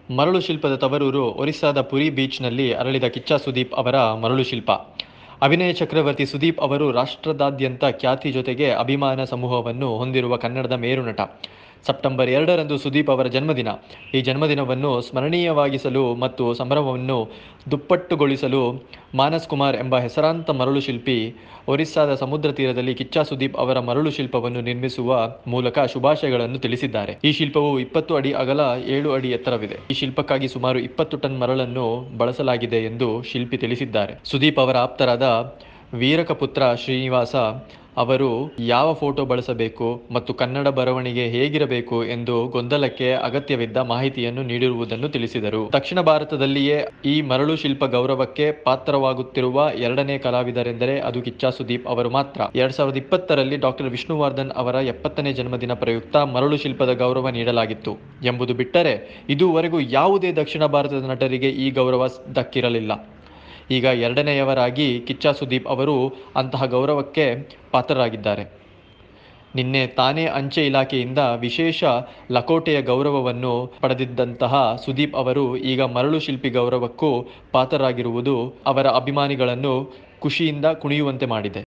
ಮರಳು ಶಿಲ್ಪದ ತವರೂರು ಒರಿಸ್ಸಾದ ಪುರಿ ಬೀಚ್ನಲ್ಲಿ ಅರಳಿದ ಕಿಚ್ಚ ಸುದೀಪ್ ಅವರ ಮರಳು ಶಿಲ್ಪ ಅಭಿನಯ ಚಕ್ರವರ್ತಿ ಸುದೀಪ್ ಅವರು ರಾಷ್ಟ್ರದಾದ್ಯಂತ ಖ್ಯಾತಿ ಜೊತೆಗೆ ಅಭಿಮಾನ ಸಮೂಹವನ್ನು ಹೊಂದಿರುವ ಕನ್ನಡದ ಮೇರು ನಟ ಸೆಪ್ಟೆಂಬರ್ ಎರಡರಂದು ಸುದೀಪ್ ಅವರ ಜನ್ಮದಿನ ಈ ಜನ್ಮದಿನವನ್ನು ಸ್ಮರಣೀಯವಾಗಿಸಲು ಮತ್ತು ಸಂಭ್ರಮವನ್ನು ದುಪ್ಪಟ್ಟುಗೊಳಿಸಲು ಮಾನಸ್ ಕುಮಾರ್ ಎಂಬ ಹೆಸರಾಂತ ಮರಳು ಶಿಲ್ಪಿ ಒರಿಸ್ಸಾದ ಸಮುದ್ರ ತೀರದಲ್ಲಿ ಕಿಚ್ಚ ಸುದೀಪ್ ಅವರ ಮರಳು ಶಿಲ್ಪವನ್ನು ನಿರ್ಮಿಸುವ ಮೂಲಕ ಶುಭಾಶಯಗಳನ್ನು ತಿಳಿಸಿದ್ದಾರೆ ಈ ಶಿಲ್ಪವು ಇಪ್ಪತ್ತು ಅಡಿ ಅಗಲ ಏಳು ಅಡಿ ಎತ್ತರವಿದೆ ಈ ಶಿಲ್ಪಕ್ಕಾಗಿ ಸುಮಾರು ಇಪ್ಪತ್ತು ಟನ್ ಮರಳನ್ನು ಬಳಸಲಾಗಿದೆ ಎಂದು ಶಿಲ್ಪಿ ತಿಳಿಸಿದ್ದಾರೆ ಸುದೀಪ್ ಅವರ ಆಪ್ತರಾದ ವೀರಕಪುತ್ರ ಶ್ರೀನಿವಾಸ ಅವರು ಯಾವ ಫೋಟೋ ಬಳಸಬೇಕು ಮತ್ತು ಕನ್ನಡ ಬರವಣಿಗೆ ಹೇಗಿರಬೇಕು ಎಂದು ಗೊಂದಲಕ್ಕೆ ಅಗತ್ಯವಿದ್ದ ಮಾಹಿತಿಯನ್ನು ನೀಡಿರುವುದನ್ನು ತಿಳಿಸಿದರು ದಕ್ಷಿಣ ಭಾರತದಲ್ಲಿಯೇ ಈ ಮರಳು ಶಿಲ್ಪ ಗೌರವಕ್ಕೆ ಪಾತ್ರವಾಗುತ್ತಿರುವ ಎರಡನೇ ಕಲಾವಿದರೆಂದರೆ ಅದು ಕಿಚ್ಚ ಸುದೀಪ್ ಅವರು ಮಾತ್ರ ಎರಡ್ ಸಾವಿರದ ಇಪ್ಪತ್ತರಲ್ಲಿ ಡಾಕ್ಟರ್ ವಿಷ್ಣುವರ್ಧನ್ ಅವರ ಎಪ್ಪತ್ತನೇ ಜನ್ಮದಿನ ಪ್ರಯುಕ್ತ ಮರಳು ಶಿಲ್ಪದ ಗೌರವ ನೀಡಲಾಗಿತ್ತು ಎಂಬುದು ಬಿಟ್ಟರೆ ಇದುವರೆಗೂ ಯಾವುದೇ ದಕ್ಷಿಣ ಭಾರತದ ನಟರಿಗೆ ಈ ಗೌರವ ದಕ್ಕಿರಲಿಲ್ಲ ಈಗ ಎರಡನೆಯವರಾಗಿ ಕಿಚ್ಚ ಸುದೀಪ್ ಅವರು ಅಂತಹ ಗೌರವಕ್ಕೆ ಪಾತ್ರರಾಗಿದ್ದಾರೆ ನಿನ್ನೆ ತಾನೇ ಅಂಚೆ ಇಲಾಖೆಯಿಂದ ವಿಶೇಷ ಲಕೋಟೆಯ ಗೌರವವನ್ನು ಪಡೆದಿದ್ದಂತಹ ಸುದೀಪ್ ಅವರು ಈಗ ಮರಳು ಶಿಲ್ಪಿ ಗೌರವಕ್ಕೂ ಪಾತ್ರರಾಗಿರುವುದು ಅವರ ಅಭಿಮಾನಿಗಳನ್ನು ಖುಷಿಯಿಂದ ಕುಣಿಯುವಂತೆ ಮಾಡಿದೆ